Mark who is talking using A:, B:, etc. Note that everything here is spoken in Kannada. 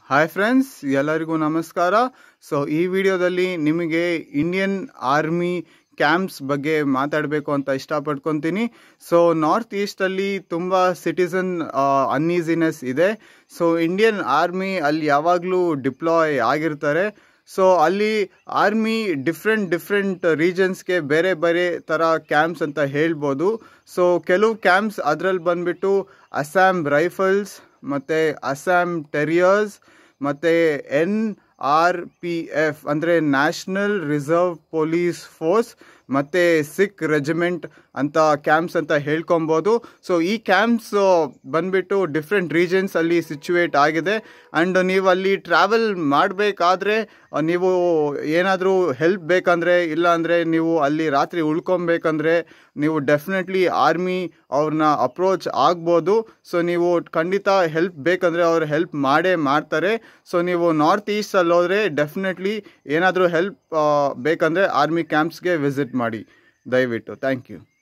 A: ಹಾಯ್ ಫ್ರೆಂಡ್ಸ್ ಎಲ್ಲರಿಗೂ ನಮಸ್ಕಾರ ಸೊ ಈ ವಿಡಿಯೋದಲ್ಲಿ ನಿಮಗೆ ಇಂಡಿಯನ್ ಆರ್ಮಿ ಕ್ಯಾಂಪ್ಸ್ ಬಗ್ಗೆ ಮಾತಾಡಬೇಕು ಅಂತ ಇಷ್ಟಪಡ್ಕೊತೀನಿ ಸೊ ನಾರ್ತ್ ಈಸ್ಟಲ್ಲಿ ತುಂಬ ಸಿಟಿಸನ್ ಅನ್ಈಸಿನೆಸ್ ಇದೆ ಸೊ ಇಂಡಿಯನ್ ಆರ್ಮಿ ಅಲ್ಲಿ ಯಾವಾಗಲೂ ಡಿಪ್ಲಾಯ್ ಆಗಿರ್ತಾರೆ ಸೊ ಅಲ್ಲಿ ಆರ್ಮಿ ಡಿಫ್ರೆಂಟ್ ಡಿಫ್ರೆಂಟ್ ರೀಜನ್ಸ್ಗೆ ಬೇರೆ ಬೇರೆ ಥರ ಕ್ಯಾಂಪ್ಸ್ ಅಂತ ಹೇಳ್ಬೋದು ಸೊ ಕೆಲವು ಕ್ಯಾಂಪ್ಸ್ ಅದರಲ್ಲಿ ಬಂದ್ಬಿಟ್ಟು ಅಸ್ಸಾಂ ರೈಫಲ್ಸ್ ಮತ್ತು ಅಸ್ಸಾಂ ಟೆರಿಯರ್ಸ್ ಮತ್ತು ಎನ್ ಆರ್ ಪಿ ಎಫ್ ಅಂದರೆ ನ್ಯಾಷನಲ್ ರಿಸರ್ವ್ ಪೊಲೀಸ್ ಫೋರ್ಸ್ ಮತ್ತು ಸಿಖ್ ರೆಜಿಮೆಂಟ್ ಅಂತ ಕ್ಯಾಂಪ್ಸ್ ಅಂತ ಹೇಳ್ಕೊಬೋದು ಸೊ ಈ ಕ್ಯಾಂಪ್ಸ್ ಬಂದ್ಬಿಟ್ಟು ಡಿಫ್ರೆಂಟ್ ರೀಜನ್ಸ್ ಅಲ್ಲಿ ಸಿಚುವೇಟ್ ಆಗಿದೆ ಆ್ಯಂಡ್ ನೀವು ಅಲ್ಲಿ ಟ್ರಾವೆಲ್ ಮಾಡಬೇಕಾದ್ರೆ ನೀವು ಏನಾದರೂ ಹೆಲ್ಪ್ ಬೇಕಂದರೆ ಇಲ್ಲಾಂದರೆ ನೀವು ಅಲ್ಲಿ ರಾತ್ರಿ ಉಳ್ಕೊಬೇಕಂದ್ರೆ ನೀವು ಡೆಫಿನೆಟ್ಲಿ ಆರ್ಮಿ ಅವ್ರನ್ನ ಅಪ್ರೋಚ್ ಆಗ್ಬೋದು ಸೊ ನೀವು ಖಂಡಿತ ಹೆಲ್ಪ್ ಬೇಕಂದರೆ ಅವ್ರು ಹೆಲ್ಪ್ ಮಾಡೇ ಮಾಡ್ತಾರೆ ಸೊ ನೀವು ನಾರ್ತ್ ಈಸ್ಟಲ್ಲಿ ಹೋದರೆ ಡೆಫಿನೆಟ್ಲಿ ಏನಾದರೂ ಹೆಲ್ಪ್ ಬೇಕಂದರೆ ಆರ್ಮಿ ಕ್ಯಾಂಪ್ಸ್ಗೆ ವಿಸಿಟ್ ಮಾಡಿ ದಯವಿಟ್ಟು ಥ್ಯಾಂಕ್ ಯು